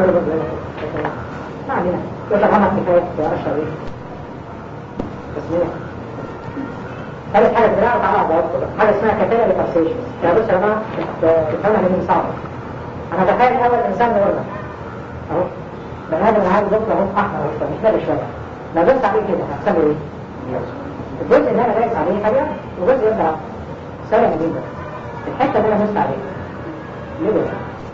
عملوا برضه هنا ما علينا يقول لك عمل كفايه يا اشهر ايه تسميه ثالث حاجه دراع تعالى على حاجه اسمها كاتيلا ريبارسيشن يا بص يا جماعه تفهمها من صعبه انا بتخيل اول انسان نورنا اهو بني ادم عايز بكره اهو احمر اهو مش لاقي شويه لو بص عليه كده هتسمي ايه؟ الجزء اللي انا دايس عليه حاجه وجزء يرجع سريع جدا الحته اللي انا بص عليها ليه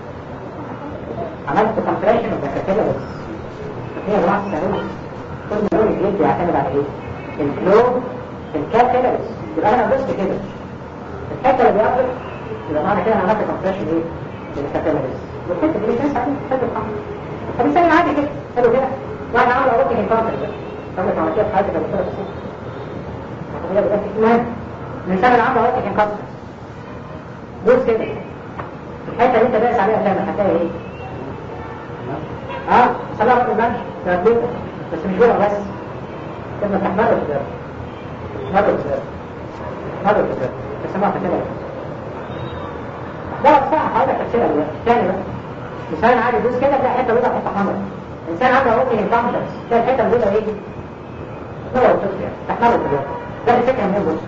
عملت كومبريشن اوف ذا كاتيلاريز هي يا جماعه تسالوني كل لون الجلد بيعتمد على ايه؟ الفلو في الكاتيلاريز يبقى انا بص كده الحته اللي بيقفل يبقى معنى كده انا عملت كومبريشن ايه؟ للكاتيلاريز والحته دي بتنسى عليه حته الحمر فبالتالي عادي كده حلو كده واحد عمل اوروبي انفانتر ده عملت عمليه في حياتي كانت بتصير المهم الانسان اللي عنده اوروبي انفانتر بص كده الحته اللي انت دايس عليها تاني هتلاقي ايه؟ اه صلاه رب المنش ده بس مش جوه بس كده تحمله في الدرس تحمله في الدرس تحمله في الدرس تسمعها كده ده بصراحه حضرتك تفسيرها دلوقتي تاني بقى انسان عادي يدوس كده تلاقي حته بيضاء حته حمراء انسان عنده اوبن انفانكشنز تلاقي الحته البيضاء ايه؟ نور الطفل يعني تحمله في الدرس ده الفكره من بص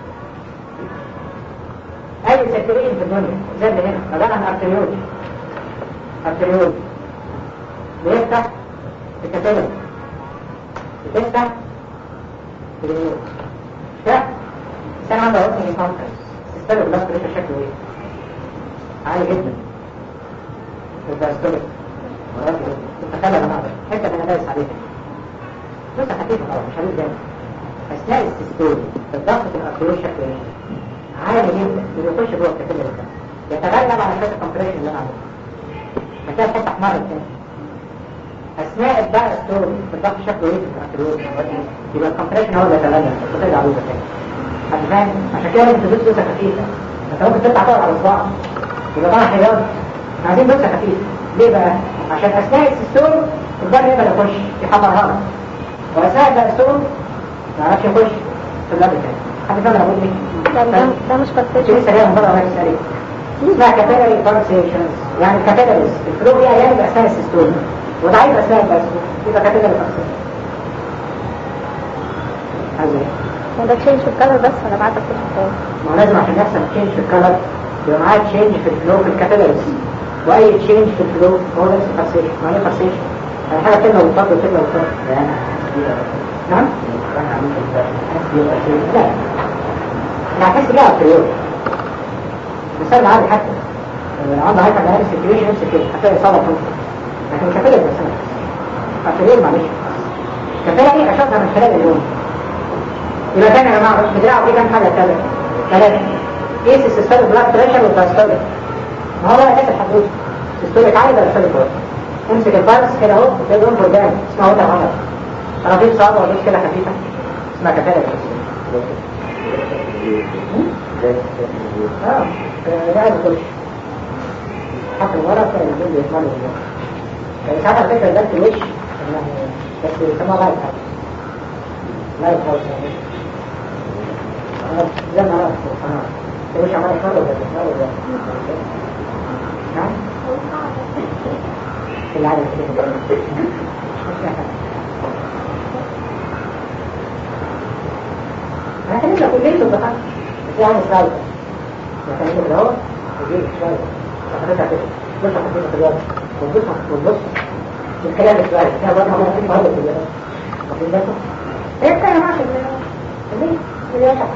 اي سيركيليشن في الدنيا زي اللي هنا طبعا ارتريول ارتريول بيفتح الكتابة بتفتح اليمين ده الإنسان عنده وزن انفانتس استلو بلاس بريشر شكله ايه؟ عالي جدا يبقى استلو تتخيل انا معنا حتة انا دايس عليها بص خفيفة طبعا مش هنقول جامد اثناء الاستسلول الضغط في الارتريول شكله ايه؟ عالي جدا بيخش جوه الكتابة ده يتغلب على شوية الكمبريشن اللي انا عامله هتلاقي الحتة احمرت تاني اثناء الباع ستور بالضغط شكله ايه في الارتريول يبقى الكمبريشن هو اللي يتغلب وترجع عروضه تاني هتفهم عشان كده انت تدوس دوسه خفيفه انت ممكن تطلع فوق على صباعك يبقى طبعا حيوان عايزين دوسه خفيفه ليه بقى؟ عشان اثناء الستور الدم يقدر يخش يحمرها لك واثناء الباع ستور ما يعرفش يخش في اللاب تاني حد فاهم انا بقول ايه؟ ده مش شيء كونسيشن سريع من بره ولا سريع اسمها كاتيجوري كونسيشنز يعني الكاتيجوريز الفلو فيها يعني اثناء الستور وضعيف اثناء البث يبقى كاتيجوري كونسيشن عايز ايه؟ وده تشينج في الكلر بس ولا بعد كل حاجة ما هو لازم عشان يحصل تشينج في الكلر يبقى معاه تشينج في الفلو في الكاتيجوريز واي تشينج في الفلو هو ده اسمه كونسيشن ما هي كونسيشن يعني حاجه كلمه وتفضل كلمه وتفضل نعم؟ لا لا هحس بيها في اليوم مثال عادي حتى لو عنده هايبر دايناميك سيتويشن يمسك كده هتلاقي اصابه فوق لكن مش هتلاقي بس هتلاقي معلش كفايه ايه اشوفها من خلال اليوم يبقى تاني يا جماعه بدراعه في كام حاجه ثلاثه ثلاثه ايه السيستوليك بلاك بريشر والباستوليك ما هو بقى اساس الحدود السيستوليك عالي ولا السيستوليك واطي امسك البلس كده اهو وتلاقي لون قدام اسمها وضع عمر انا في صعبه ولا كده خفيفه اسمها كفايه اه ده الكل حط الورق كده الجلد يتملى بالورق يعني ساعات على فكره ده في الوش بس يسموها لايت هاوس لايت هاوس يعني آه، زي ما عرفت اه الوش عمال يتملى ولا يتملى ولا نعم في العالم كده انا كان لك كلية البطاقة بس يعني سلايد لكن انت كده اهو تجيب شوية تاخدها كده بص حطيتها في الوضع وتبص وتبص الكلام السؤال فيها برضه ما في فرق في الوضع واخدين بالكم؟ ايه كان معاك ليه؟ ليه يا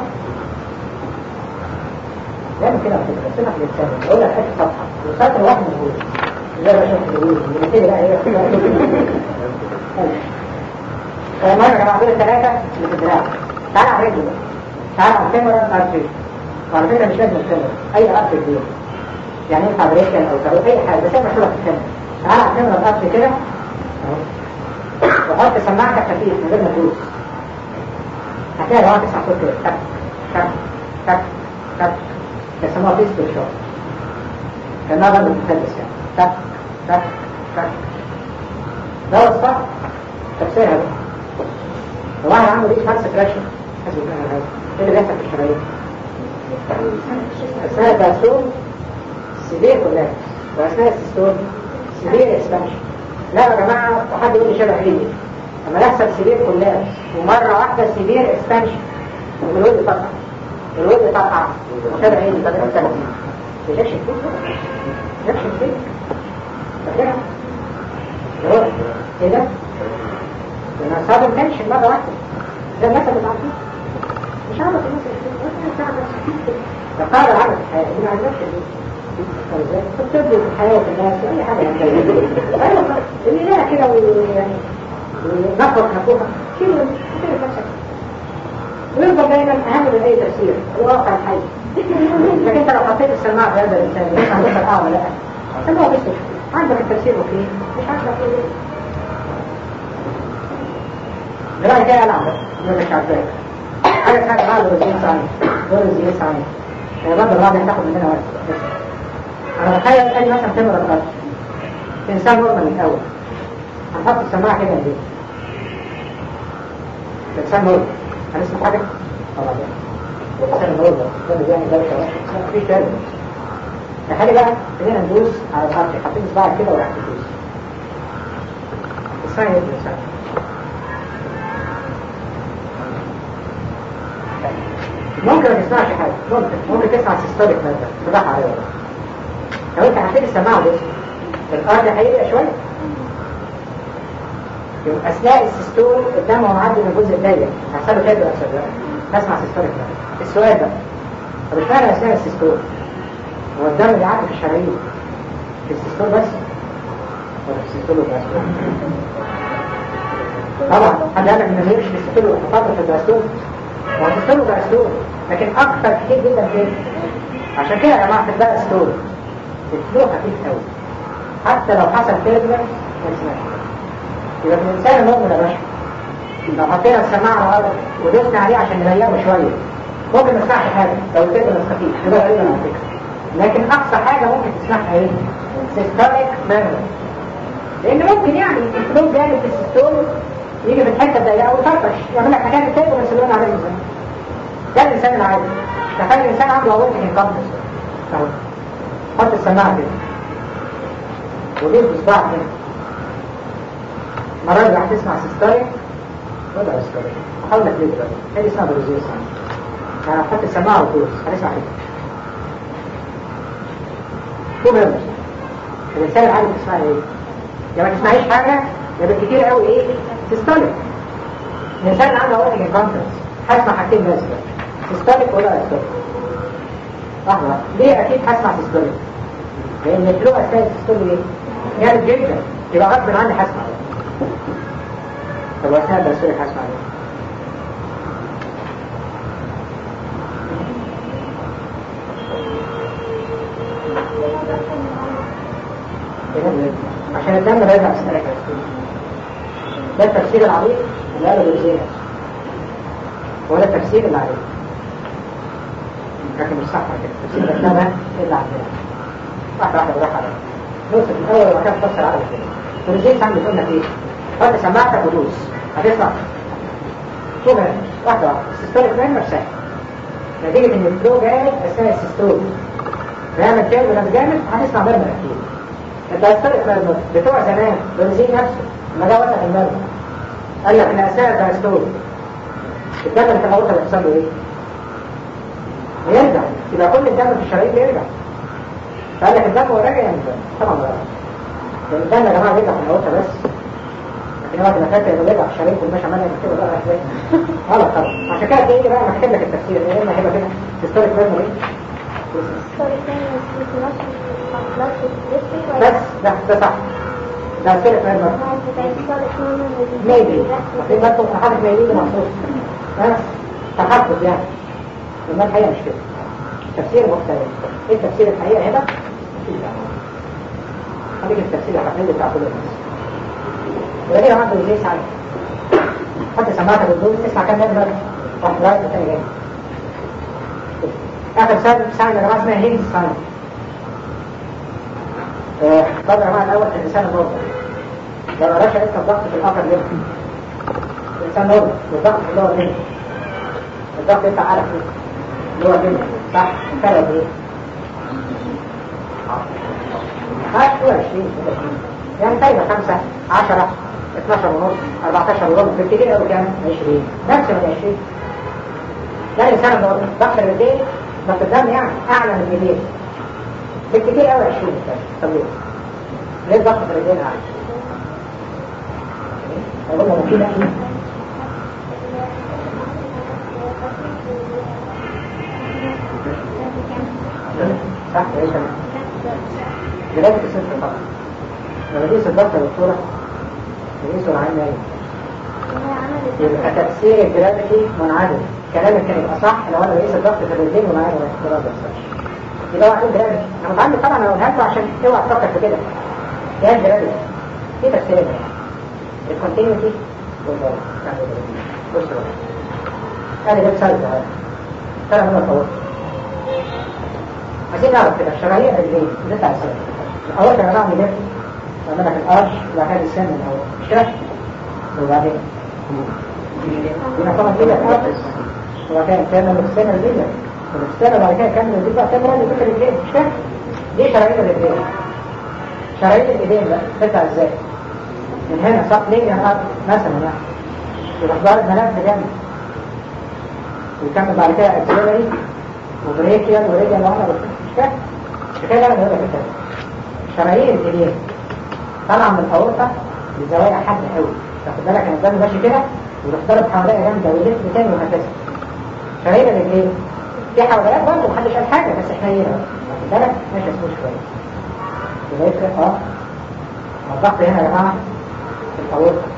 لازم كده على فكرة بس في الإنسان بقول لك حته صفحة والسطر واحد موجود زي ما شفت بيقول اللي بتيجي بقى هي المهم يا جماعة دول الثلاثة اللي في الدراع تعالى على الرجل بقى تعالى على الفيمورال ارتري وعلى فكرة مش لازم الفيمورال أي ارتري كبير يعني ينفع بريشن أو كارو أي حاجة بس هي مشهورة في الفيمورال تعالى على الفيمورال ارتري كده أهو. وحط سماعتك خفيف من غير ما تدوس هتلاقي الهواء تسمع صوت كده تك تك تك تك يسموها بيستول شوت كانها برضه بتتلبس يعني تك تك تك ده هو الصح تفسيرها بقى واحد عنده ريش هارس فراشن حسب ايه اللي بيحصل في الشرايين اثناء الدايستول سيفير كولابس واثناء السيستول سيفير اكسبانشن لا يا جماعة وحد يقول لي شبه ايه لما يحصل سيفير كلها ومرة واحدة سيفير اكسبانشن والود يطلع الود يطلع شبه ايه طب انت بيجيش فيه نفس الشيء فاكرها هو ايه ده؟ لأن أصحاب التنشن مرة واحدة ده الناس اللي بعضين مش عارف الناس اللي فقال عمل الحياة ما عندكش تبدو في الحياة في الناس أي حاجة يعني اللي لا كده ويعني ونفرق نفوها شيل شيل نفسك ويفضل دايما أهم من أي تفسير الواقع الحي لكن أنت لو حطيت السماعة في هذا الإنسان مش عندك الآن ولا لا سموه بس عندك التفسير وفيه مش عندك ايه دلوقتي كده أنا عندك مش عارفك حاجة حاجة مع الرزين صحيح دور الزين صحيح هي برضه الرابع تاخد مننا وقت انا بتخيل اني مثلا تمر الغد انسان نورمال من الاول هنحط السماعه كده ليه الانسان نورمال هنسمع حاجه طبعا الانسان نورمال ده اللي بيعمل دوشه مفيش كده تخيل بقى خلينا ندوس على الارض حاطين صباعك كده وراح تدوس اسمعي ايه الانسان ممكن ما تسمعش حاجه ممكن ممكن تسمع سيستوليك مثلا تضحى عليه لو انت حطيت السماعه بص الارض هيبقى شويه يبقى اثناء السيستول الدم هو معدي من الجزء الضيق هيحصل له كده ولا تسمع سيستوليك مثلا السؤال ده طب اشمعنى اثناء السيستول هو الدم بيعدي في الشرايين في السيستول بس ولا في السيستول بس طبعا حد قال لك ان ما في السيستول وتفضل في الدستور هو السيستول دستور لكن اكثر كتير جدا كده عشان كده يا جماعه في الباقي ستور الفلو خفيف قوي حتى لو حصل تيربلنس ما تسمعش يبقى الانسان المؤمن يا باشا لو حطينا السماعه على الارض ودوسنا عليه عشان نغيره شويه ممكن ما نسمعش حاجه لو التيربلنس خفيف يبقى غريبه على فكره لكن اقصى حاجه ممكن تسمعها ايه؟ سيستوليك ميموري لان ممكن يعني الفلو جامد في السيستول يجي في الحته الضيقه ويطرطش يعمل لك حاجات التيربلنس اللي قلنا عليها من زمان ده الانسان العادي تخيل الانسان عنده اورتيك انكمبس اهو حط السماعه كده ودير بصباع كده مرة راح تسمع سيستاريك ولا سيستاريك احاول لك ليه دلوقتي هي اسمها بروزيس يعني حط السماعه وتدوس هتسمع كده شو مهم الانسان العادي بتسمع ايه؟ يا ما تسمعيش حاجه يا بالكتير قوي ايه؟ سيستاريك الانسان اللي عنده اورتيك انكمبس هسمع حاجتين بس سيستوليك ولا سيستوليك لحظة ليه أكيد هسمع سيستوليك لأن الفلو أثناء السيستوليك إيه؟ جامد جدا يبقى غصب عني هسمع طب أثناء السيستوليك هسمع ايه؟ عشان الدم لا يرجع أثناء ده التفسير العميق اللي قاله بالزينة ولا التفسير اللي عليه لكن مش صح كده التفسير ده ده اللي عندنا واحدة واحدة بروح عليها نوصل من أول ما كان تفسر على كده ورجيت عم بتقول لك إيه حط سماعتك ودوس هتسمع شوف واحدة واحدة السيستوليك مان نفسها نتيجة إن الفلو جامد أثناء السيستول بيعمل كده ولما جامد هتسمع مرمى أكيد انت هتستلق مرمى بتوع زمان بنزين نفسه لما جه وقت المرمى قال لك إن أثناء السيستول الدم اللي كان موجود هيحصل له ايه؟ يرجع يبقى كل الدم في الشرايين بيرجع فقال لك الدم هو راجع يعني طبعا بقى لان الدم يا جماعه بيرجع في الأوضة بس لكن وقت ما فاكر انه بيرجع في الشرايين كل ماشي عمال كده بقى ازاي غلط طبعا عشان كده تلاقي بقى مكتوب لك التفسير يا اما هيبقى كده تستوريك ميموري بس ده ده صح ده ستوريك ميموري ميبي واخدين بالكم انا حاطط ميبي مخصوص بس تحفظ يعني لما الحقيقة مش كده تفسير مختلف ايه التفسير الحقيقة هنا؟ خليك التفسير الحقيقي بتاع كل الناس وليه عنده زي ساعة حتى سماعتك بالدول تسمع كام نادي بقى واحد رايح الثاني جاي اخر سنة ساعة يا جماعة اسمها هيلز ساين طبعا يا جماعة الاول في الانسان النورمال لو قراش انت الضغط في الاخر ليه الانسان نورمال والضغط في اللور ليه الضغط انت عارف ايه اللي هو الدنيا صح فرق ايه؟ عارف هو 20 يعني فايدة 5 10 12 ونص 14 وربع بالكتير قوي كام 20 نفس من 20 ده الانسان لو ضغط الرجلين ضغط الدم يعني اعلى من الايدين بالكتير قوي 20 طب ليه؟ ليه ضغط الرجلين اعلى؟ اقول له كده صح ايه تمام بداية الصفر طبعا لما بيقيس الضغط يا دكتورة بيقيسوا العين نايم يبقى تأثير الجرافيتي منعدم كلامك كان يبقى صح لو انا بقيس الضغط في الرجلين والعين ما ما بيحصلش يبقى واحد جرافيتي انا متعلم طبعا انا قولها لكم عشان اوعى تفكر في كده ده الجرافيتي في تفسير الكونتينيوتي والباور بص بقى انا جبت سالفه اهو ترى انا طولت عايزين نعرف كده الشرايين الرجلين بتاع السنة الأول كان نعمل ايه؟ عملنا في القرش وبعد كده السن الأول مش كده؟ وبعدين هنا طبعا كده القرش وبعد كده كان السن الرجل والسن وبعد كده كان الرجل بقى كاميرا اللي بتاع الرجلين مش كده؟ دي شرايين الرجلين شرايين الايدين بقى بتطلع ازاي؟ من هنا صح ليه يعني مثلا يعني يبقى ظهر الملف جامد ويكمل بعد كده اكسلري وبريكيال وريجيال واحدة بس مش كده؟ مش كده انا بقول لك كده شرايين الايدين طالعه من الاورطه بزوايا حاده قوي تاخد بالك ان الدم ماشي كده ويروح ضارب حواليها جامده ويلف تاني وهكذا شرايين الايدين في حواليات برضه محدش قال حاجه بس احنا هنا واخد بالك ماشي اسمه شويه يبقى يفرق اه الضغط هنا يا جماعه في الاورطه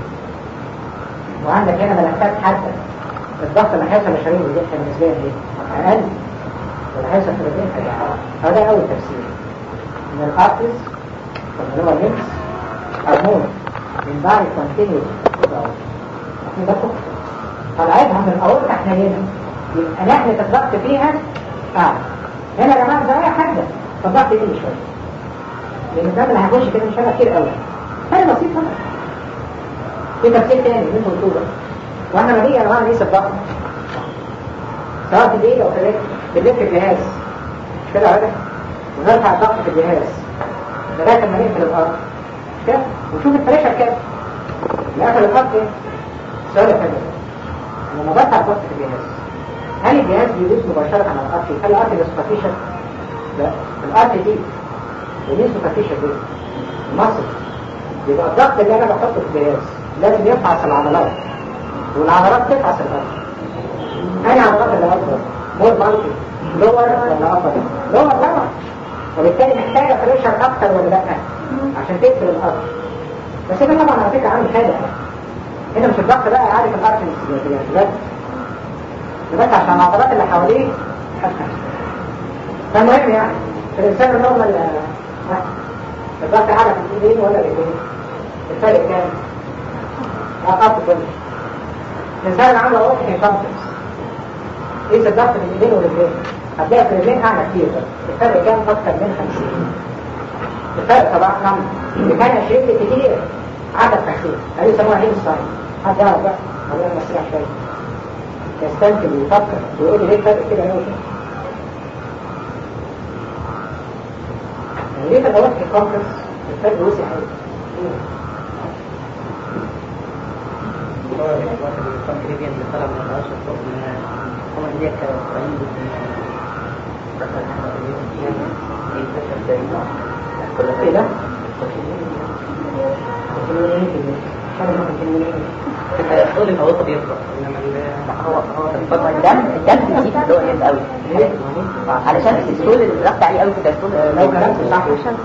وعندك هنا ملفات حاده الضغط اللي هيحصل لشرايين الايدين كان نسبيا ايه؟ اقل واللي هيحصل في الرجلين حاجه هذا اول تفسير ان الارتس اللي هو الليمس هرمون من بعد كونتينيو واخدين بالكم؟ طلعتها من الاورطه حنينه يبقى ناحيه الضغط فيها اعلى هنا يا جماعه زوايا حاده فالضغط يقل شويه لان الدم اللي هيخش كده مش هيبقى كتير قوي حاجه بسيطه في تفسير تاني اللي انتوا قلتوه واحنا لما نيجي يا جماعه نقيس الضغط سواء في الايد او في الرجل بنلف الجهاز مش كده عادة ونرفع الضغط في الجهاز لغايه لما نقفل الارض مش كده ونشوف البريشر كام نقفل الارض ايه السؤال الثاني لما برفع الضغط في الجهاز هل الجهاز بيدوس مباشره على الارض هل الارض ده سوبرفيشال؟ لا الارض دي ودي سوبرفيشال دي مصر يبقى الضغط اللي انا بحطه في الجهاز لازم يفحص العضلات والعضلات تفحص الارض انا عضلات اللي اكبر مور مالتي لور ولا ابر لور طبعا وبالتالي محتاجه بريشر اكتر ولا لا عشان تقفل الارض بس ده طبعا على فكره عامل خادع هنا مش الضغط بقى عارف الارض بس بس عشان العضلات اللي حواليه فالمهم يعني في الانسان النورمال الضغط اعلى في الايدين ولا الايدين الفرق كام؟ اقل كله الانسان اللي عنده اوضح كونتنس قيس الضغط من الايدين والرجلين هتلاقي في الرجلين اعلى كتير الفرق كام اكتر من 50 الفرق طبعا نعم اللي كان 20 كتير عدد 50 هذه يسموها هيل ساين حد يعرف بقى ولا نسرع شويه يستنتج ويفكر ويقول لي ليه الفرق كده قوي كده يعني ليه في الاوقات الكونتنس الفرق وسع قوي واحد الكونكريبيان اللي طلع من العشر فوق من هم اللي هي كأسرائيل ايه ده؟ طول الهواء بيطلع انما هو هو الفترة الدم الدم بيزيد في الدول جامد قوي علشان السيستول الضغط عالي قوي في السيستول لو كلامك صح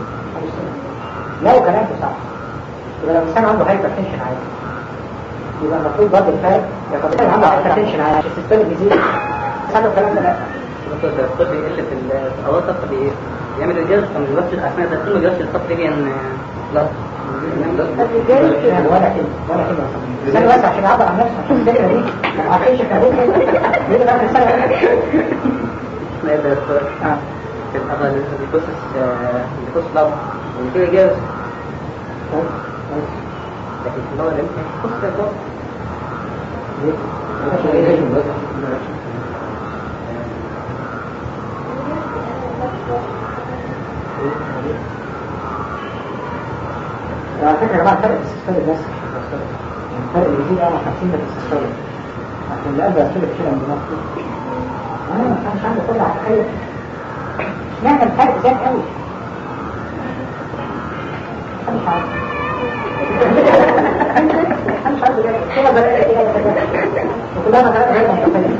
لو كلامك صح يبقى لو الانسان عنده هايبر تنشن عالي يبقى المفروض برضه الفرق يبقى الانسان عنده هايبر تنشن عالي عشان السيستول بيزيد بس عنده الكلام ده لا الطب يقل في الأوسط بيعمل ريجيرس فما بيوصلش أثناء التدخين ما بيوصلش السبتيريان لا ولا كده ولا كده الانسان بس عشان يعبر عن نفسه عشان الفكره دي ما عارفينش كلام يقول بقى الانسان اسمها ايه ده الدكتور؟ في الأغلى البيكوسس البيكوس لاب وفي ريجيرس لكن في اللغة الإمتى بيكوسس لاب على فكرة يا جماعة فرق السيستولي بس الفرق اللي فيه أنا 50 ده السيستولي عشان اللي قبل أسئلة كده من دماغي أنا ما كانش عندي كل عقلية اشمعنى الفرق زاد قوي محدش عارف محدش عارف بجد كلها بلاقي كده وكلها مجالات غير منطقية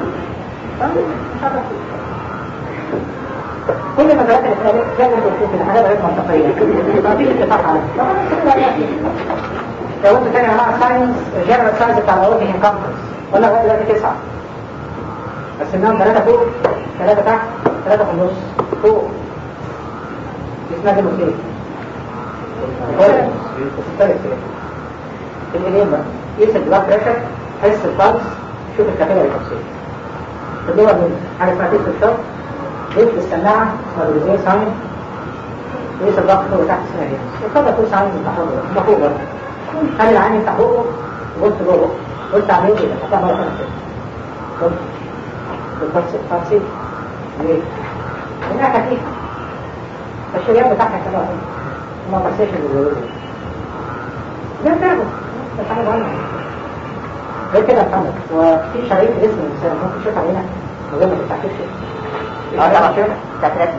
كل المجالات اللي فيها زي ما انت قلت كده حاجات غير منطقية ما فيش اتفاق عليها لو انت تاني مع ساينس الجنرال ساينس بتاع الاورجن انكمبرس قلنا لغايه دلوقتي تسعه بس انهم ثلاثه فوق ثلاثه تحت ثلاثه في النص فوق دي اسمها ديموكريت الإنين بقى قيس البلاك بريشر حس البلس شوف الكابيلة التفصيل الدول من حاجة اسمها تيست الشوك ليك السماعة اسمها بلوزيه ساين قيس الضغط فوق وتحت اسمها ايه يفضل كل ساين يفتح بقه ده فوق برضه خلي العين يفتح بقه وبص جوه بص عليه كده حطها مرة ثانية كده بص بالتفصيل ليه؟ لأنها خفيفة الشريان بتاعها كده ما بصيش اللي بيقولوا ده فعلا ده حاجة مهمة غير كده محمد وفي شرايين في جسم الإنسان ممكن تشوف علينا من غير ما تفتحش اه طبعا تترتب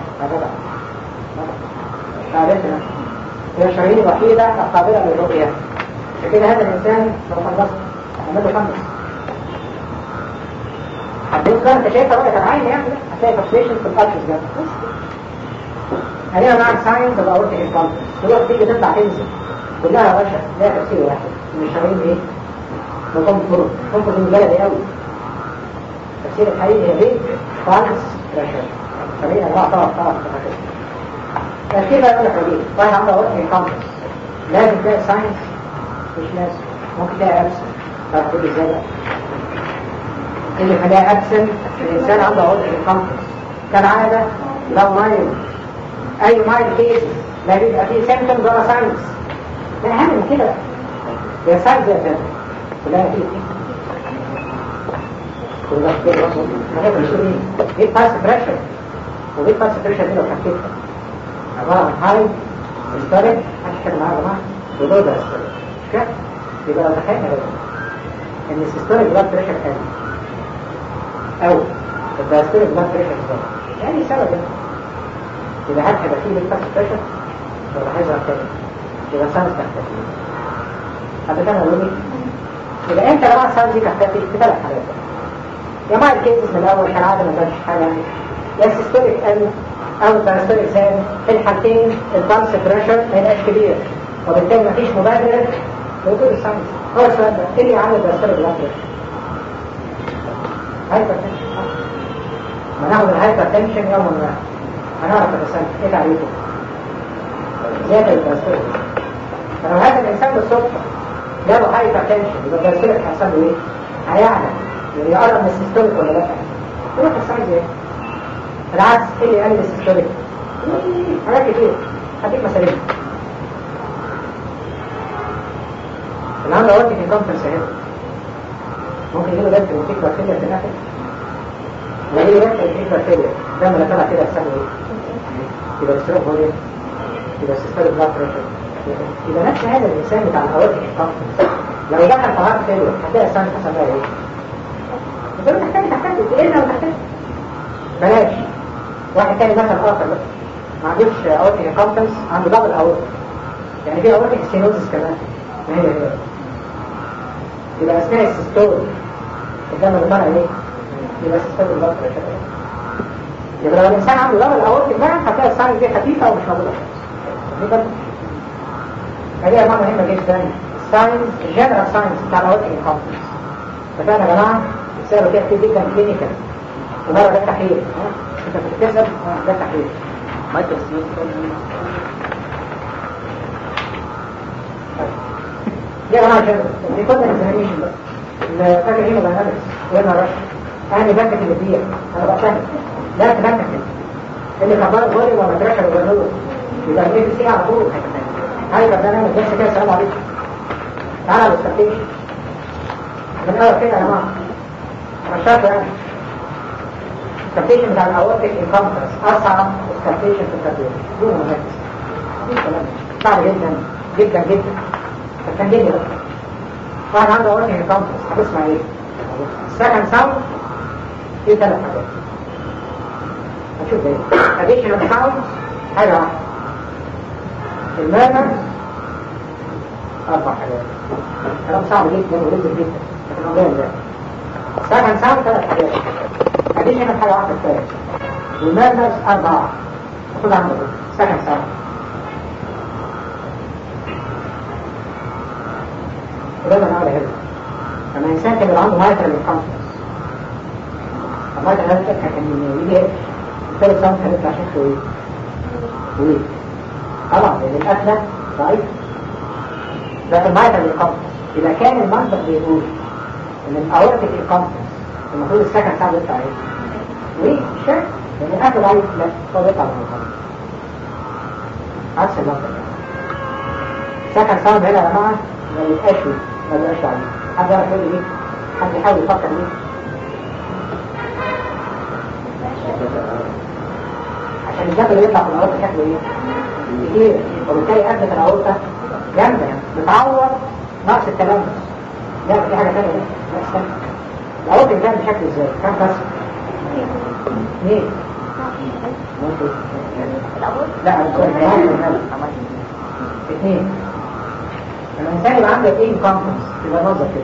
عرفتنا هي الشرايين الوحيدة القابلة للرؤية كده هذا الإنسان لو خلصت عمل له خمس حدين كده انت شايفها رؤية العين يعني هتلاقي فلكشن في الألفز ده خلينا مع الساينس ولا اورتيك انكمبرس هو بتيجي تطلع تنزل كلها يا باشا لها تفسير واحد من الشرايين ايه؟ نظام طرق تنفذ من بلدي قوي التفسير الحقيقي هي ليه؟ فالس بريشر شرايين انواع طبعا طبعا التفسير بقى يقول لك ايه؟ واحد عنده اورتيك انكمبرس لازم تلاقي ساينس مش لازم ممكن تلاقي ابسن طب تقول ازاي بقى؟ اللي خلاها ابسن الانسان عنده اورتيك انكمبرس كالعاده لو مايل اي مايل كيس لا بيبقى فيه سيمتومز ولا ساينس لا اهم من كده يا ساينس يا ساينس كلها فيه كل ده كده برضه حاجات مش ايه ايه باس بريشر وايه باس بريشر دي لو حكيتها عباره عن هاي ستارك هشكل معايا يا جماعه ودول ده ستارك كده يبقى لو تخيلنا بقى ان السيستوليك بلاد بريشر قل او الدايستوليك بلاد بريشر زاد يعني سبب ده يبقى هل هيبقى فيه بالفاست بريشر ولا هيظهر تاني يبقى ساينس تختفي حد كان يقول لي يبقى انت لو ساينس دي تختفي في ثلاث حالات يا ما الكيسز من الاول كان عادة ما كانش حاجه يا السيستوليك قل او الدايستوليك زاد في الحالتين البلس بريشر ما يبقاش كبير وبالتالي مفيش مبادره لوجود الساينس هو السؤال ده ايه اللي عامل الدايستوليك بلاد بريشر؟ هايبر تنشن ما ناخد الهايبر تنشن يوم واحد هنعرف الإنسان ايه تعريفه زيادة التأثير فلو هذا الإنسان بالصدفة جاله هايبر تنشن يبقى التأثير هيحصل له ايه؟ هيعلم يعني يقرب من السيستوليك ولا لا؟ يروح السايز ايه؟ بالعكس ايه اللي يقلل السيستوليك؟ حاجات كتير هديك مثالين اللي عنده وقت في كونفرنس اهي ممكن يجيله بنت وفيك بكتيريا في الاخر ويجيله بنت وفيك بكتيريا ده من طلع كده يحصل ايه؟ يبقى السيروب فوليوم يبقى السيستوليك بلاد بريشر يبقى نفس هذا الانسان بتاع الاوقات الكونفرنس لو دخل في هارت فيلير هتلاقي الساينس حصل لها ايه؟ بس هو محتاج تحتاج تقلنا وتحتاج بلاش واحد تاني مثلا اخر بقى ما عندوش اورتيك كومبنس عنده دبل اورتيك يعني في اورتيك سينوزس كمان ما هي هي يبقى اثناء السيستول الدم اللي طالع ايه؟ يبقى السيستول البطل يبقى لو الانسان عنده دبل اورتيك بقى هتلاقي الساينس دي خفيفه ومش موجوده دي برضه هذه امر مهمه جدا الساينس الجنرال ساينس بتاع الاورتيك كومبنس فكان يا جماعه بسبب كده كتير جدا كلينيكال ومره ده تحليل انت بتكتسب ده تحليل دي يا جماعه كده دي كل الاكزامينشن بقى اللي فاكر هنا داينامكس وهنا رش انا بنكت اللي فيها انا بقى فاهم لا تبنكت اللي كبر فولي ولا بريشر ولا نور يبقى البي بي سي على طول هاي برنامج بس كده السلام عليكم تعالى على السكتيشن من اول كده يا جماعه رشاط يعني السكتيشن بتاع الاورتيك انكمبرس اصعب سكتيشن في الكارديولوجي دون مركز دي كلام صعب جدا جدا جدا فكان جدا بقى واحد عنده ورقة كومبس هتسمع ايه؟ سكند ساوند في ثلاث حاجات هنشوف ايه additional sound حاجة واحدة المرمر أربع حاجات كلام صعب جدا ولذ جدا لكن أمرين ده سكند ساوند ثلاث حاجات additional حاجة واحدة كفاية والمرمر أربعة خد عنده سكند ساوند وده من أول هنا لما الإنسان كان يبقى عنده مايترال كونفرنس المايترال كونفرنس كان يجي الثالث ساوند كان يطلع شكله ايه؟ طويل طبعا لأن الأكلة ضعيفة ده في المايترال كونفرنس إذا كان المنطق بيقول إن الأورتيك كونفرنس المفروض السكن ساوند يطلع ايه؟ طويل مش فاهم لأن الأكل ضعيف لا هو يطلع من الكونفرنس عكس المنطق سكن ساوند هنا يا جماعة ما يبقاش ما يبقاش عليه حد يعرف يقول لي ايه حد يحاول يفكر ليه عشان الجبل اللي يطلع في الأورطة شكله ايه كتير وبالتالي قبلة الأورطة جامدة بتعوض نقص التلامس لا في حاجة ثانية لا استنى الأورطة بتعمل بشكل ازاي كم بس اثنين لا اثنين لما الإنسان يبقى عنده ايه كونفرنس يبقى نظر كده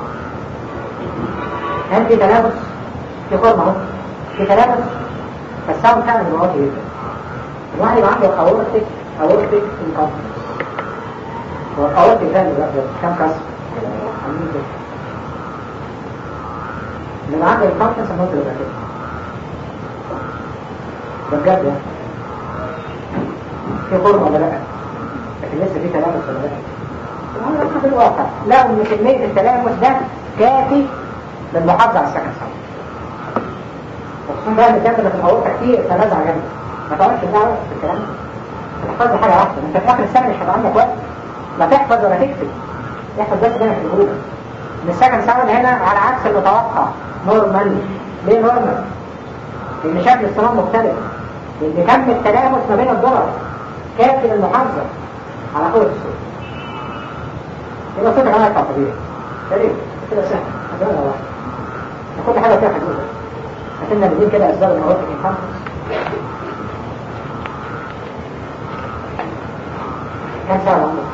هل في تلامس في قرب اهو في تلامس فالساوند فعلا بيبقى واطي جدا الواحد يبقى عنده اورتيك اورتيك انكونفرنس هو الاورتيك ده اللي بيبقى كام كسر؟ عاملين كده لما عنده انكونفرنس الموت بيبقى كده ده بجد يعني في قرب ولا لا؟ لكن لسه في تلامس ولا لا؟ هذا في الواقع لا ان كمية التلامس ده كافي للمحافظة على السكن سوا وخصوصا بقى ان كانت في الاورطة كتير تنازع جامد ما تقعدش تدعوة في الكلام ده تحفظ حاجة واحدة انت في اخر السنة مش هيبقى عندك وقت لا تحفظ ولا تكتب احفظ بس كده في الجروب ان السكن سوا هنا على عكس المتوقع نورمال ليه نورمال؟ لان شكل الصمام مختلف لان كم التلامس ما بين الدول كافي للمحافظة على قوة الصوت يبقى صوتك انا يطلع طبيعي سليم كده سهل هتقول واحد كل حاجة فيها حدود هتمنى بدين كده أسباب المواد في الخمس كم سنة عمرك؟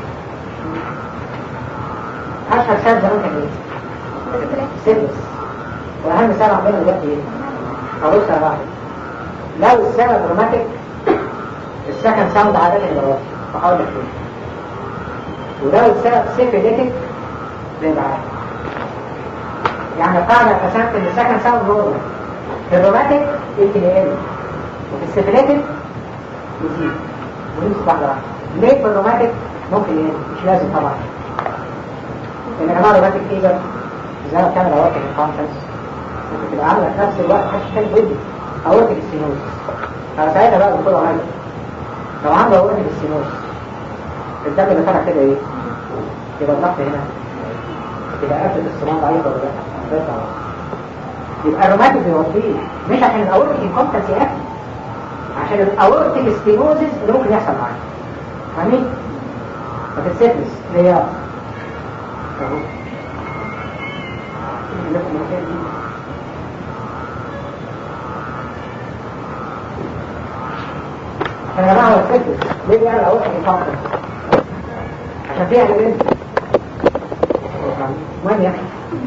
أشهر سنة زمان كان إيه؟ سيرفس وأهم سنة عندنا دلوقتي إيه؟ أول سنة واحدة لو السنة دراmatيك السكن ساوند عادة يبقى واحد فحاول تكتب ولو السبب سيفيليتك زي ما عارف يعني القاعدة قسمت ان السكن ساوند نورمال في الروماتيك يمكن يقل وفي السيفيليتك يزيد ونمسك واحدة واحدة ليه في الروماتيك ممكن يقل مش لازم طبعا لان يا جماعة الروماتيك فيبر زي ما بتعمل اورتك الكونفرنس ممكن تبقى عاملة في نفس الوقت حاجة تاني جدا اورتك السينوز فساعتها بقى بتقول عمل لو عنده اورتك السينوز الدم اللي طالع كده ايه يبقى الضغط هنا يبقى قفلة الصمام ضعيفة ولا لا يبقى الروماتيك بيوطيه مش عشان الاورتيك انكمبتنس يقفل عشان الاورتيك ستينوزيس اللي ممكن يحصل معاه فاهمين؟ ففي السيفلس اللي هي اهو عشان يا جماعه هو السيفلس ليه بيعمل اورتيك انكمبتنس؟ عشان فيها بنت المهم يعني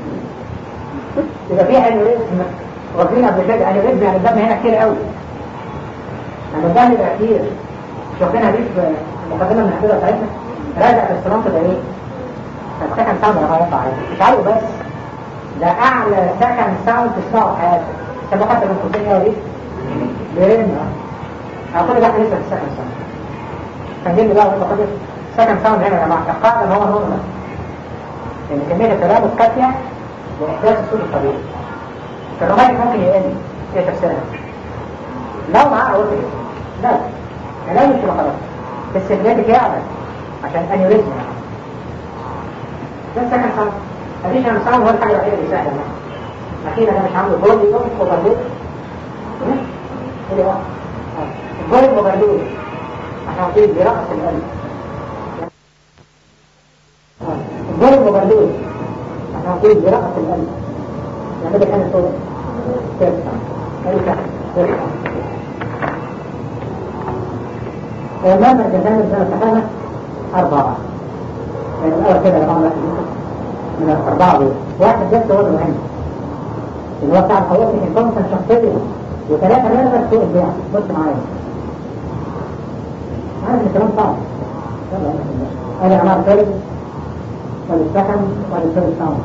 يبقى فيها انيوريزم واخدين قبل كده انيوريزم يعني الدم هنا كتير قوي لما الدم يبقى كتير مش واخدينها دي في المقدمه من الحدوده بتاعتنا راجع في السلام ده ايه؟ السكن ساوند لما يطلع مش عارف بس ده اعلى سكن ساوند تسمعه في حياتك سموه حتى من كنتين يا وليد بيرن اه كل ده لسه في السكن ساوند كان جيب لي بقى وانت خدت سكن ساوند هنا يا جماعه القاعده ان هو نورمال لان كميه التلامس كافيه لاحداث الصوت الطبيعي الروماتيك ممكن يقل هي تفسيرها لو معاه اورتيك لا لا مش خلاص بس السيجناتيك يعمل عشان انيوريزم يعني ده السكن ساوند اديشن ساوند هو الحاجه الوحيده اللي سهله معاه اخيرا انا مش عامل بولي يوم اوفرلود البولي اوفرلود عشان كده بيرقص القلب وبردود عشان أقول برأس القلب يعني ده كان صوت ترفع ترفع ترفع وماذا الجزائر زي ما اتفقنا أربعة يعني الأول كده طبعا واحد من الأربعة دول واحد بس هو المهم اللي هو بتاع الحوار في الكونسن شخصيا وثلاثة نرفع سوء البيع بص معايا عارف الكلام صعب يلا يلا أنا عمال ثالث والسكن والثالث ساوند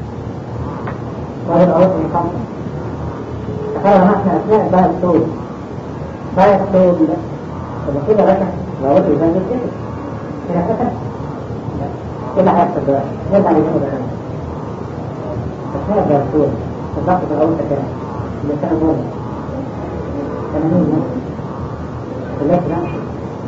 وهي الأول من خمسة تخيل احنا أثناء بقى الصوت بقى الصوت ده طب كده ركع لو قلت زي كده كده سكن ايه اللي هيحصل دلوقتي؟ نرجع لجنب الخمسة أثناء بقى الصوت الضغط في الأول كده اللي كان جوه 80 متر ثلاثة نفسه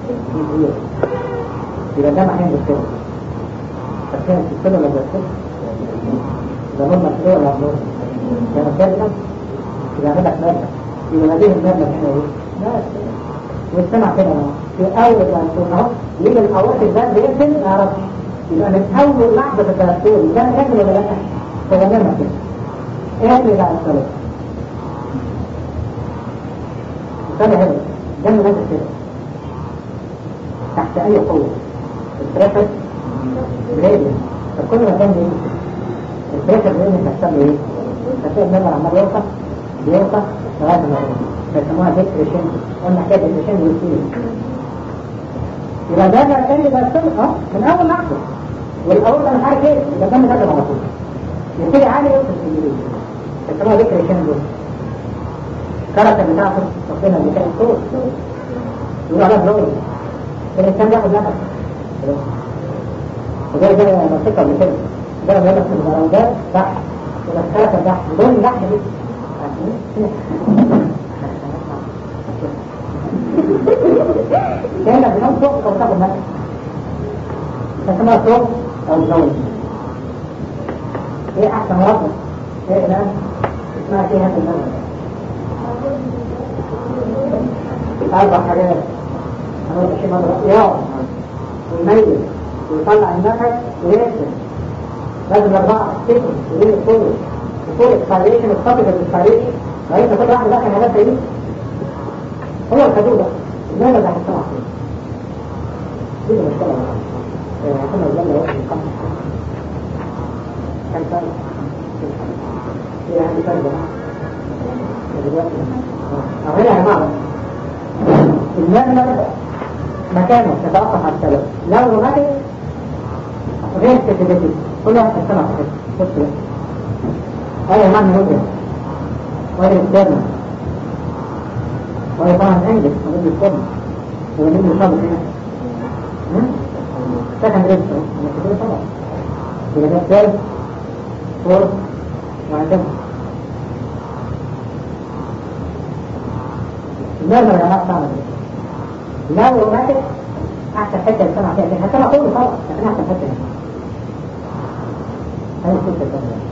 يبقى ده محل الكلمة فكان في الكلمة لما يكون ده نور مشروع ولا نور ده مكلمة يبقى عمل لك مادة يبقى هذه المادة هنا ايه؟ بس والسمع كده اهو في اول ما تكون اهو يجي الاوقات الباب بيقفل ما يعرفش يبقى من اول لحظة في التلفون ده كامل ولا لا؟ تماما كده ايه اللي بقى الصلاة؟ الصلاة هنا جنب نازل كده تحت اي قوة البريشر جريدينت فكل ما كان ايه البريشر جريدينت هتسمي ايه هتلاقي النمر عمال يوقف بيوقف لغايه ما يقوم بيسموها ديكريشن قلنا حكايه ديكريشن والسيل يبقى ده بقى تاني ده السلق اه من اول لحظه والاول ده مش عارف ايه يبقى ده نزل على طول يبتدي عالي يوصل في الجريد بيسموها ديكريشن دول الكاركتر بتاعته ربنا اللي كان صوت يقول عليها بلوي الإنسان ياخد نفس وده زي منطقة قبل كده ده بيقول لك المراودات بحث والأسكالة البحث دول البحث دي كأنك بنوم فوق أو تاخد نفس تسمى فوق أو زوج ايه أحسن وضع ايه الآن اسمها فيها في المنزل أربع حاجات أنا بشي مرة يقعد ويميز ويطلع النفس ويرسم لازم أربعة تكتب وليه الصور الصور الإكسبيريشن الخطط الإكسبيريشن رأيت كل واحد بقى حاجات زي دي هو الخدوع ده إنما ده هيستمع فيه دي المشكلة بقى كنا قدامنا وقت من خمس كان فرق هي عندي فرق دلوقتي أو هنا يا جماعة المبلغ مكانه يتوقف على السبب لو روماتيك غير سيتيفيتي كل واحد يستمع في حته بص بقى هذا معنى مدرك وهذا الكلمة وهي طبعا انجل وهذا الكلمة هو مين اللي صابت هنا سكن ريبس انا كده طبعا يبقى ده ثالث فور وهكذا المبلغ يا جماعه صعب لو روماتيك احسن حته السمع فيها لكن هسمع كله طبعا لكن احسن حته هنا هذه الفكره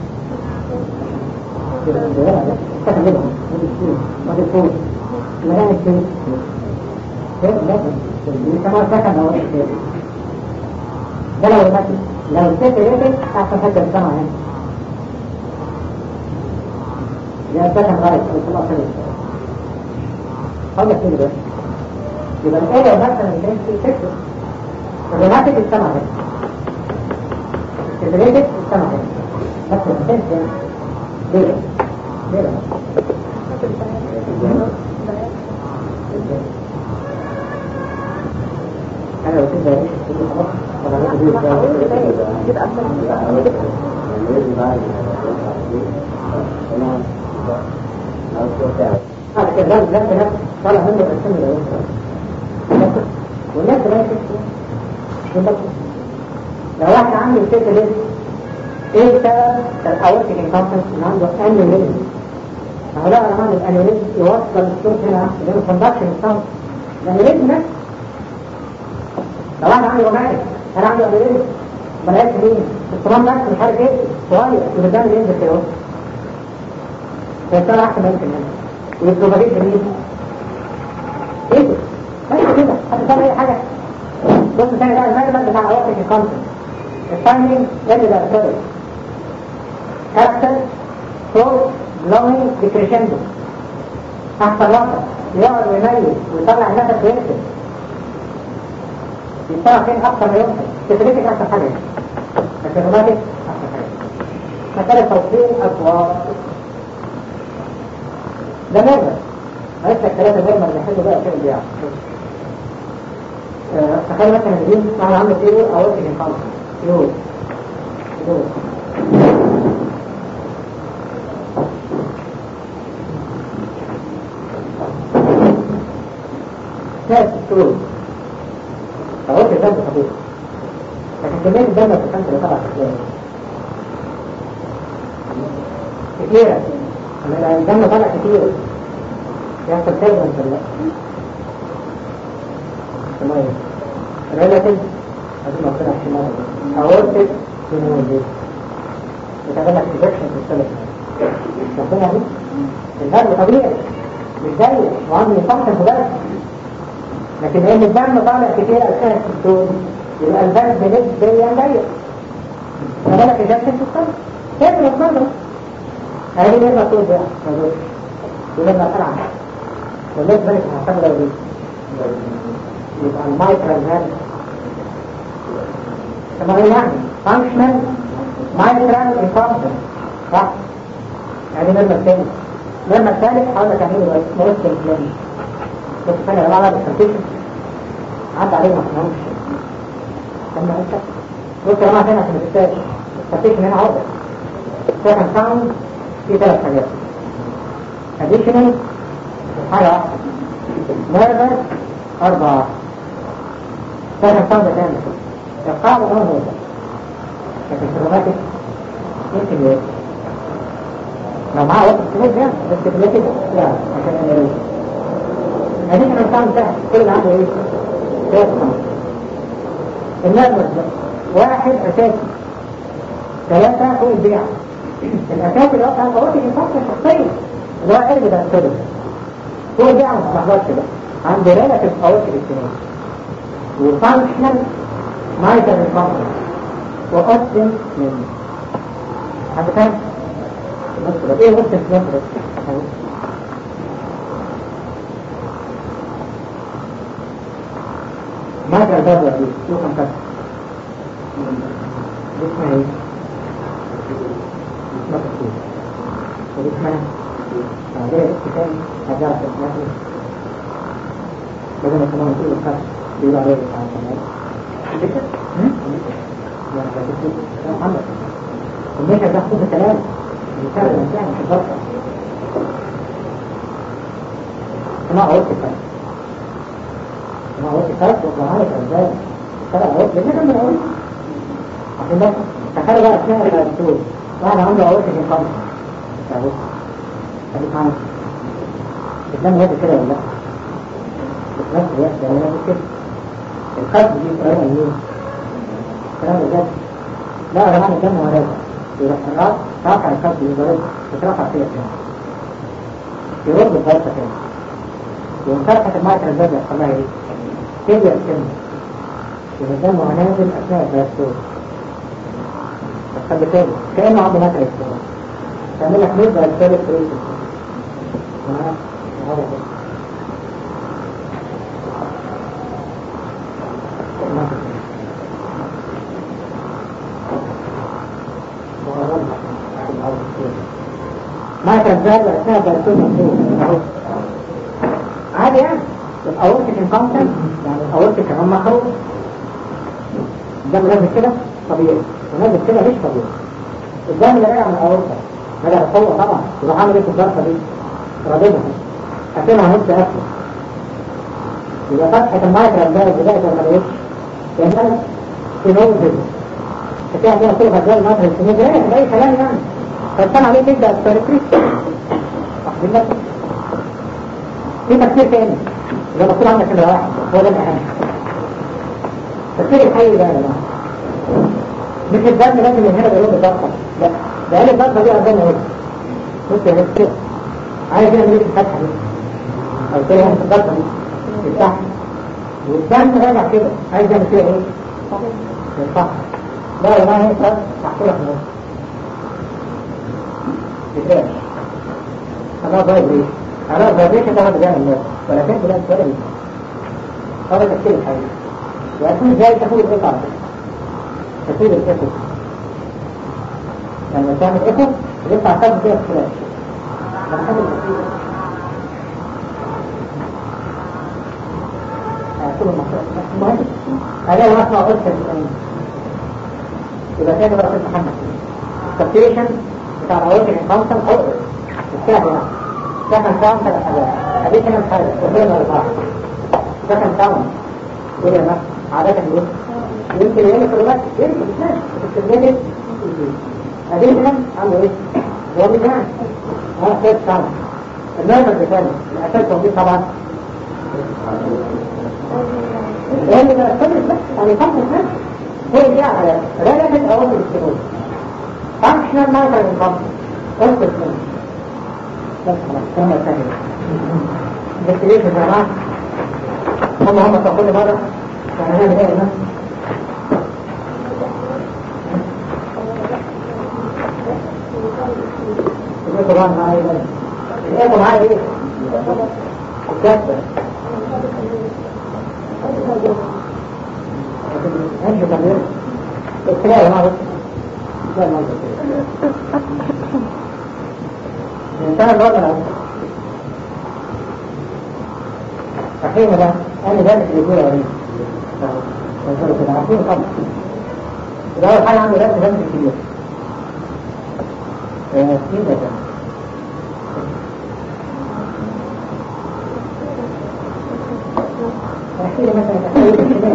الثانيه استخدم لهم ودي السين ودي الفول مكان السين كيف لازم يسموها سكن او ايه ده لو روماتيك لو الست ريتك احسن حته السمع هنا يا سكن رايت او سمع سليم هذا كده يبقى الآية مثلا كانت في فكرة الروماتيك السمع هنا الكتريتك السمع هنا بس ما كانش يعني ليه؟ ليه؟ أنا لو كنت بعيش كنت خلاص ولا يبقى هذا كده لازم لازم طالع منه السن الأول والناس لا تكتب لو واحد عنده الفكرة دي ايه السبب الاورتيك انكمبتنس اللي عنده انيوريزم ما هو لا انا عندي الانيوريزم يوصل الصوت هنا اللي هو الكوندكشن الصوت الانيوريزم ده لو واحد عنده روماتيك انا عنده انيوريزم بلاقي مين الصمام نفسه مش عارف ايه صغير والدم ينزل كده فيصير احسن ممكن هنا والبروباجيت مين ايه بس كده هتفهم اي حاجة بص تاني بقى المجمل بتاع عواطف الكونسنت الفايندينج اللي ده سوري كابتن صوت بلوينج ديكريشندو احسن واحد يقعد ويميز ويطلع النفس ويكتب يشتغل فين اكثر ما يمكن تفريتك احسن حاجه الكيروماتيك احسن حاجه مسألة توصيل أصوات ده نرمز عرفت الثلاثة نرمز اللي حلو بقى فين بيع تخيل مثلا دي انا عامل ايه او وقت من خمسة يوم يوم ثلاث شهور فقلت الدم خفيف لكن كمية الدم في الخمسة اللي طلع كتيرة لما الدم طلع كتير يحصل تجرم في المية ريلاتيف هذه موجودة احتمال أورتك سينوزي بتعمل لك انجكشن في السلك شايفين يعني؟ الدم طبيعي مش ضيق وعنده يفحص بس لكن لان الدم طالع كتير اثناء السكتون يبقى الدم بنسبيا ضيق فده لك انجكشن في السلك كيف نتنظر؟ هذه نقدر تقول بقى يبقى طلع بالنسبة لك هعتبر لو دي يبقى المايكرال هذا طب ايه يعني فانكشنال مايكرال انفانكشن صح يعني نرمى الثاني نرمى الثالث حاول تعمله دلوقتي مرسل الثاني بس ثاني يا جماعه بالترتيب عدى عليه ما فهمش لما انت بص يا جماعه هنا عشان الستات الترتيب هنا عوضة سكند ساوند في ثلاث حاجات additional حاجة واحدة نيرفس أربعة سكند ساوند تاني القاعدة هو هو لكن الكروماتيك يمكن يوصل لو معاه وقت كبير ده بس كبير لا عشان انا يوصل additional ساوند ده كل اللي عنده ايه؟ ثلاث ساوند النيرفس ده واحد أساسي ثلاثة فوق البيع الأساس اللي هو كان قوتي الفصل الشخصية اللي هو علم ده السبب هو دي عم تلخبطش بقى عند ريلاتيف قوتي الاجتماعي وفانكشنال مايتر الفانكشن وقسم من حد فاهم؟ نصرة ايه قسم في نصرة؟ مايتر البابا دي شو كم كتب؟ اسمها ايه؟ مكتوب واسمها غير الكتاب هجرة الناس بدل ما كمان نقول الخط بيقول عليه العالمات يعني بتكتب كلام محمد والميشة ده خد كلام مثال الانسان مش البركة كما قلت الكلام كما قلت الكلام وقعاني كذاب كلام قلت ليه كان من أول عشان بس تخيل بقى اثناء الدكتور واحد عنده عروسة في الخمس عروسة ادي خمس الدم هذا كده ولا لا؟ في نفس الوقت يعني انا كده الخط دي قريبة منين؟ الكلام ده جد لا يا جماعة الدم هو راجع يروح الراس رافع الخط دي ضرب تترفع فيها تاني يرد الضربة تاني يوم فرحة المايكرا الزاد يحصل لها ايه؟ تبدأ السن يبقى الدم هو نازل أثناء الدكتور خلي تاني كأنه عنده مكنة استمرار تعمل لك نسبة للثالث فريق معاك هذا كده ما كان زال أثناء درسون مفهوم عادي يعني الأورتك انفانكشن يعني الأورتك كمان مخروج الدم نازل كده طبيعي ونازل كده مش طبيعي الدم اللي راجع من الأورطة راجع القوة طبعا يبقى عامل ايه في الضربة دي؟ رادمها قسمها نص قفلة يبقى فتحة المايكرا ده بداية ولا ما لأنها سينوزل فكده عندنا كل غزال المايكرا السينوزل ايه ده اي كلام يعني فالسنة عليه تبدأ السيركريس واخدين بالك في تفسير تاني زي ما طول عندك كده واحد هو ده الأهم تفسير الحي ده يا جماعة مش الدم لازم من هنا بيقول الضغطة لا ده قال الضغطة دي عندنا ايه بص يا بس كده عايز كده نريد الفتحة دي او كده يعني في الضغطة دي تفتح والدم راجع كده عايز يعمل كده ايه يرفعها لا والله هي صار محصولة في النص بتاعي أنا ضايب ليه؟ أنا ضايب ده هذا جاي الناس ولكن بلا سؤال هذا تفكير الحقيقي ويكون جاي تقول الإيقاع تفكير الإيقاع لما تعمل إيقاع يطلع فرد فيها اختلاف لما تعمل كل المهم هذا هو اسمه قصة الإيمان يبقى كده بقى قصة محمد سبتيشن بتاع الأوقات الإنقاذ أو السهل سكن ساوند ثلاث حاجات هذه كده مش حاجة وهي الأربعة سكن ساوند إيه يا عادة إيه؟ يمكن يقول في الوقت يمكن ماشي بتستخدمي هذه كده عنده إيه؟ هو من يعني اه كيف ساوند النايمر بتاعي الأساس توضيح طبعا لأن ده كل بس يعني فقط بس هي دي على رجل أول الاستيرويد فانكشنال مايكرو انكم قلت الكلام بس خلاص كلمة ثانية بس ليه يا جماعة هم هم بتوع كل مرة فهنعمل ايه هنا الايه طبعا معايا ايه الايه معايا ايه الكسر انت كبير الكلام ما بس لا ما الإنسان الوضع صحيح ده أنا ذلك اللي يقول أولي كده عارفين طبعا ده أول حاجة عنده لازم لازم كبير سين ده احكي لي مثلا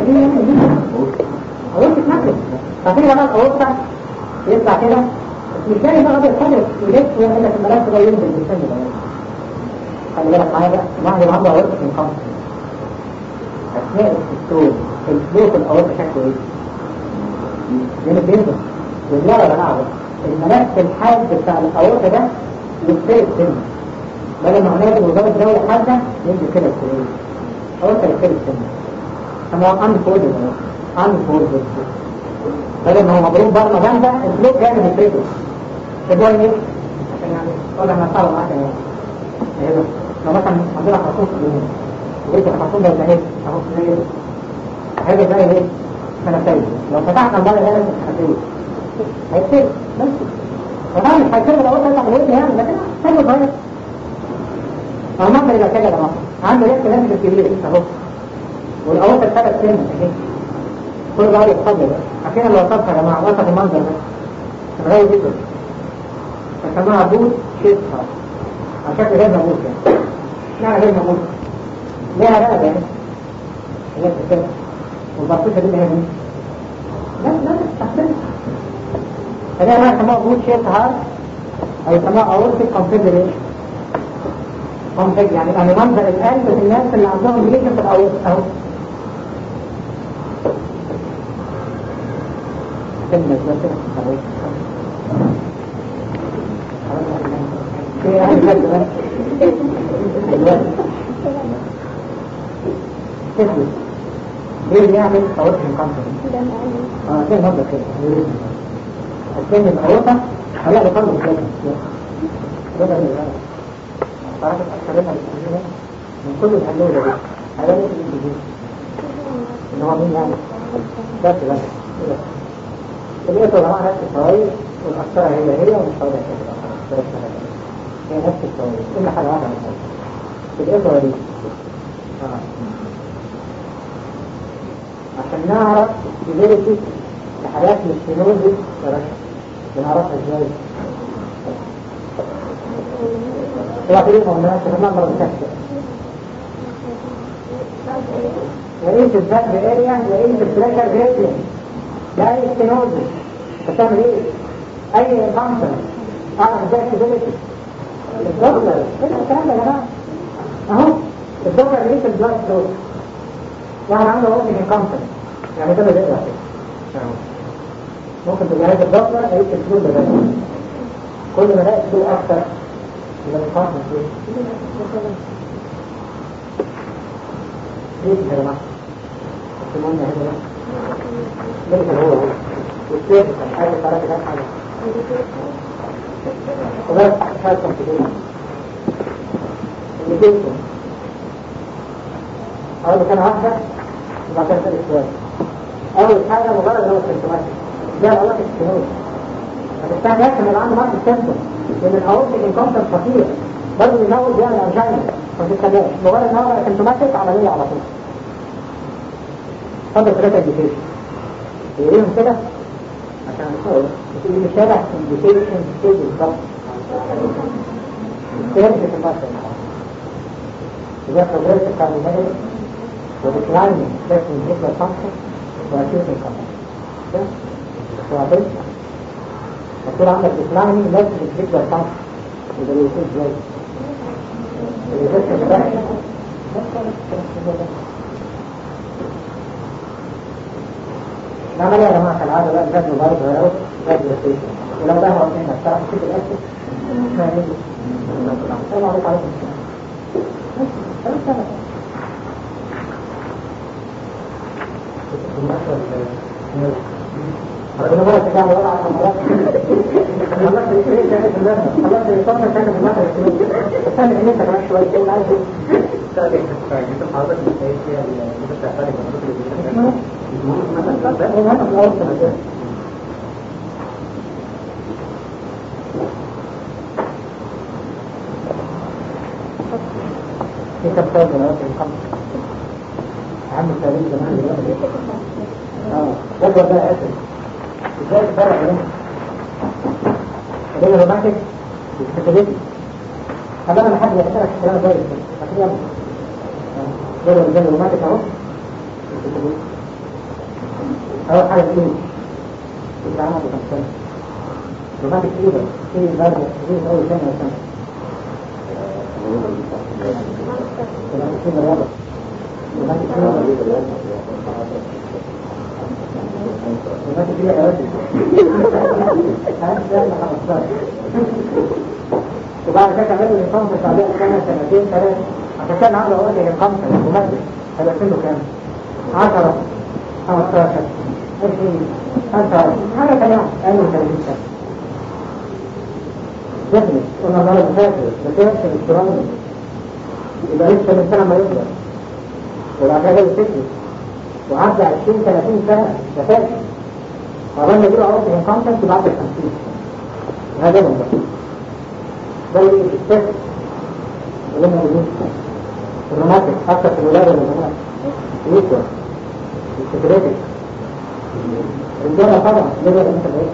أورطة نقل فاكرين بقى الأورطة يطلع كده مش لاقي بقى ابيض خالص يلف ويعمل لك الملف ده ينزل بالسن ده خلي بالك معايا بقى بعد ما عنده أورطة من خمسة أثناء السكتور الفلوس الأورطة شكله إيه؟ جامد جدا والله يا جماعة الملف الحاد بتاع الأورطة ده يتفرق سن بدل ما هناك وزارة دولة حادة ينزل كده السنين أورطة يتفرق سن أما هو عندي فوق عندي فوق بدل ما هو مضروب بره مجانبة الفلوس جاي من الفريقه تبقى ايه؟ عشان يعني ولا ما صار معاك يعني ايه لو مثلا عندنا خصوص اليوم وقلت الخصوص ده ايه؟ اهو زي حاجه زي ايه؟ سنتين لو فتحنا المره اللي انا سنتين هيكتب بس طبعا مش هيكتب لو قلت اطلع من يعني لكن حلو صغير او ممكن يبقى كده يا جماعه عنده يد لازم الكبير اهو والاول ثلاث سنين اهي كل ده يتفضل اخيرا لو وصلت يا جماعه وصف المنظر ده غير جدا فسماها بوت شيطها عشان غير موجود يعني لا غير موجود ليها بقى يعني هي كده والبطيخه دي اللي هي مين؟ لا لا تستحسن فده ما يسموها بوت شيطها او يسموها اورتيك كونفيدريشن كونفيد يعني يعني منظر القلب في الناس اللي عندهم ديليشن في الاورتيك اهو كلمة ذاتها في أهل البلد تثبت ليه بيعمل توجه كونفرنس اه زي نظر كده الثاني الأوروبا خليها بقلب كده ربع الإيران صراحة أكثرنا بالتنزيل من كل الهلولة دي هذا ليس الإنجليزي إن هو مين يعني بس بس الإيه طبعا نفس الفوائد والأكثر هي هي ومش فاضية كده هي نفس الفوائد كل حاجة واحدة من الإيه طبعا آه. عشان نعرف سيفيريتي لحالات السينوزي بنعرفها ازاي هو طريقة قلنا شفنا مرة بتحصل لقيت الذات باريا لقيت الفلاكر باريا لا اي سينوزي بتعمل ايه؟ اي فانكشن اعرف ازاي سيفيريتي الدكتور ايه الكلام يا جماعه اهو الدكتور لقيت البلاد فلو واحد عنده ممكن ينقمصن يعني ده بدأ كده ممكن تبقى هذا الدكتور لقيت الفلو ده كل ما لقيت فلو اكتر يبقى ينقمصن فيه ليه يا جماعه؟ المهم هنا ليه هو والسير كان حاجة ثلاثة كان حاجة وبس حاجة كومبليكيشن اللي جيتهم أول كان واحدة وبعد كده السؤال أول حاجة مجرد هو السيمتوماتيك ده الأول السيمتوماتيك فبالتالي يحتمل عنده مرض السيمتوم لأن الأورتيك انكمبتر خطير برضه بيزود بيعمل أنجينا ما تتكلمش مجرد ان هو سيمتوماتيك عملية على طول اتفضل ثلاثة انديكيشن يقوليهم كده عشان نقول بتقول لي شبه انديكيشن ستيج بالظبط ستيج في المصر إذا قدرت الكاربونات وديكلايننج بس من هيكلا فانكشن وأكيوت انكمبتر واضح؟ مكتوب عندك ديكلايننج بس من هيكلا فانكشن يبقى يكون ازاي؟ العملية يا جماعة كالعادة بقى الجد موبايل غيره جد ستيشن ولو ده هو احنا الصراحة كده الأسف السلام عليكم عليكم السلام ربنا بارك فيك يا وضع خلاص خلصت ايه كانت في المدرسة خلصت الصوم كانت في المدرسة استنى ان انت كمان شوية تقول عايز في كم صوت دلوقتي الخمس عم التاريخ زمان دلوقتي اه يقدر ده اسف ازاي تفرق بينهم بين الروماتيك والسكتيك خلينا لحد يحتاج الكلام ده لكن يلا يلا بين الروماتيك اهو والسكتيك اول حاجه ايه اللي عمل بخمسين روماتيك ايه ده ايه البرد ايه اول سنه وسنه روماتيك ايه الرابع روماتيك ايه دلوقتي في اوقات وبعد كده كمان الانسان في عليه سنه سنتين ثلاثه عشان كان عنده اوقات الخمسه الممثل هيبقى سنه كام؟ 10 15 20 25 حاجه كلام اقل من 30 سنه يثبت قلنا الله المفاكر بس يحسب الكرام يبقى لسه من سنه ما يقدر وبعد كده يفتكر وعدى 20 30 سنة مفاش وعمال يجيله عرض من كونتنت بعد ال 50 هذا هو ده اللي في السفر اللي هم بيقولوا الروماتيك حتى في الولادة والبنات اليكوال السكريتك الرجالة طبعا ليه بقى انت بعيد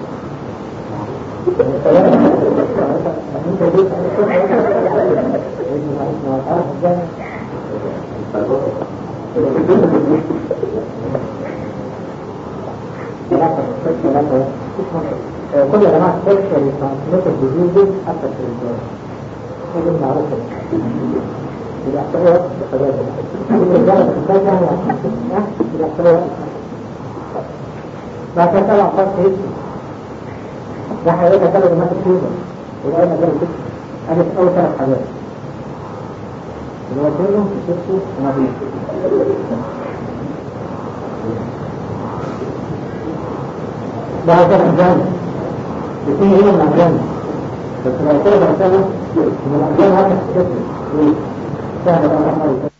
انت بيت كل جماعة سيكشوالي ترانسميتد ديزيزز أكثر في الرجال هذه معروفة بالإحصائيات بالقضايا الرجالة بتحتاج يعني بالإحصائيات بعد كده طبعا فرق هيك ده حضرتك كده ما تكتبه وده أنا جاي كده أنا في أول ثلاث حاجات اللي هو كله سيكسو ونبيل ده هذا الأحزان بتيجي هنا من الأحزان بس لو كده الأحزان من الأحزان هذا السيكسو سهل بقى